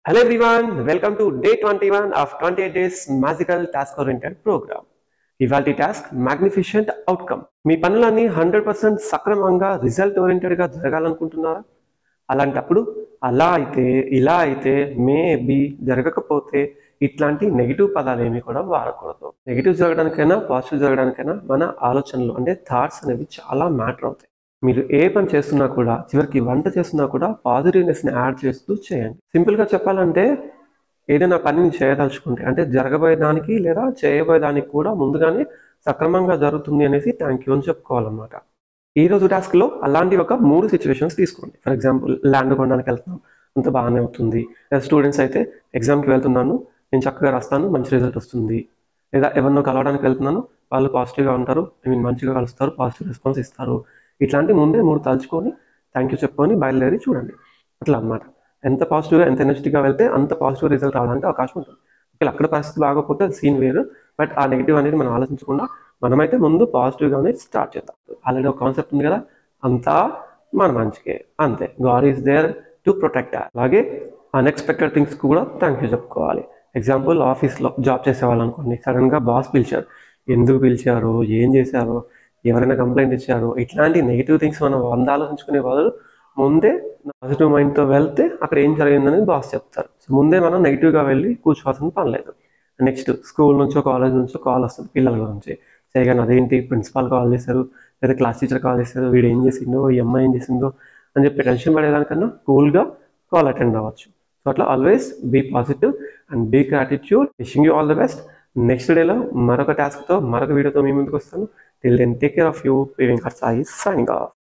Hello everyone, welcome to day 21 of 28 days magical task oriented program. ఇవాళ task magnificent outcome మీ పనులన్నీ hundred percent సక్రమంగా result ఓరియంటెడ్గా జరగాలనుకుంటున్నారా అలాంటప్పుడు అలా అయితే ఇలా అయితే మేబీ జరగకపోతే ఇట్లాంటి నెగిటివ్ పదాలు ఏమి కూడా వాడకూడదు నెగిటివ్ జరగడానికైనా పాజిటివ్ జరగడానికైనా మన ఆలోచనలు అంటే థాట్స్ అనేవి చాలా మ్యాటర్ అవుతాయి మీరు ఏ పని చేస్తున్నా కూడా చివరికి వంట చేస్తున్నా కూడా పాజిటివ్నెస్ని యాడ్ చేస్తూ చేయండి సింపుల్గా చెప్పాలంటే ఏదైనా పనిని చేయదలుచుకుంటే అంటే జరగబోయే దానికి లేదా చేయబోయే దానికి కూడా ముందుగానే సక్రమంగా జరుగుతుంది అనేసి థ్యాంక్ యూ అని చెప్పుకోవాలన్నమాట ఈ రోజు టాస్క్లో అలాంటి ఒక మూడు సిచ్యువేషన్స్ తీసుకోండి ఫర్ ఎగ్జాంపుల్ ల్యాండ్ కొనడానికి వెళ్తున్నాం అంత బాగానే అవుతుంది లేదా స్టూడెంట్స్ అయితే ఎగ్జామ్కి వెళ్తున్నాను నేను చక్కగా రాస్తాను మంచి రిజల్ట్ వస్తుంది లేదా ఎవరినో కలవడానికి వెళ్తున్నాను వాళ్ళు పాజిటివ్గా ఉంటారు ఐ మీన్ మంచిగా కలుస్తారు పాజిటివ్ రెస్పాన్స్ ఇస్తారు ఇట్లాంటి ముందే మూడు తలుచుకొని థ్యాంక్ యూ చెప్పుకొని బయలుదేరి చూడండి అట్లా అన్నమాట ఎంత పాజిటివ్గా ఎంత ఎనర్జెటిక్గా వెళ్తే అంత పాజిటివ్ రిజల్ట్ రావడానికి అవకాశం ఉంటుంది ఒకవేళ అక్కడ పరిస్థితి బాగోకపోతే అది సీన్ వేరు బట్ ఆ నెగిటివ్ అనేది మనం ఆలోచించకుండా మనమైతే ముందు పాజిటివ్గానే స్టార్ట్ చేద్దాం ఆల్రెడీ ఒక కాన్సెప్ట్ ఉంది కదా అంతా మన మంచికే అంతే god is there to protect అలాగే అన్ఎక్స్పెక్టెడ్ థింగ్స్ కూడా థ్యాంక్ యూ చెప్పుకోవాలి ఎగ్జాంపుల్ ఆఫీస్లో జాబ్ చేసేవాళ్ళు అనుకోండి సడన్గా బాస్ పిలిచారు ఎందుకు పిలిచారు ఏం చేశారు ఎవరైనా కంప్లైంట్ ఇచ్చారు ఇట్లాంటి నెగిటివ్ థింగ్స్ మనం వంద ఆలోచించుకునే బదులు ముందే పాజిటివ్ మైండ్తో వెళ్తే అక్కడ ఏం జరిగిందని బాస్ చెప్తారు సో ముందే మనం నెగిటివ్గా వెళ్ళి కూర్చోవాల్సిన పని లేదు నెక్స్ట్ స్కూల్ నుంచో కాలేజ్ నుంచో కాల్ వస్తుంది పిల్లల గురించి చేయగానే అదేంటి ప్రిన్సిపాల్ కాల్ చేశారు లేదా క్లాస్ టీచర్ కాల్ చేశారు వీడు ఏం చేసిందో ఈ అమ్మాయి ఏం చేసిందో అని చెప్పి టెన్షన్ పడేదానికన్నా కూల్గా కాల్ అటెండ్ అవ్వచ్చు సో అట్లా always be positive and be gratitude wishing you all the best next డేలో మరొక టాస్క్తో మరొక వీడియోతో మీ ముందుకు వస్తాను till then take care of you Venkat Sai signing of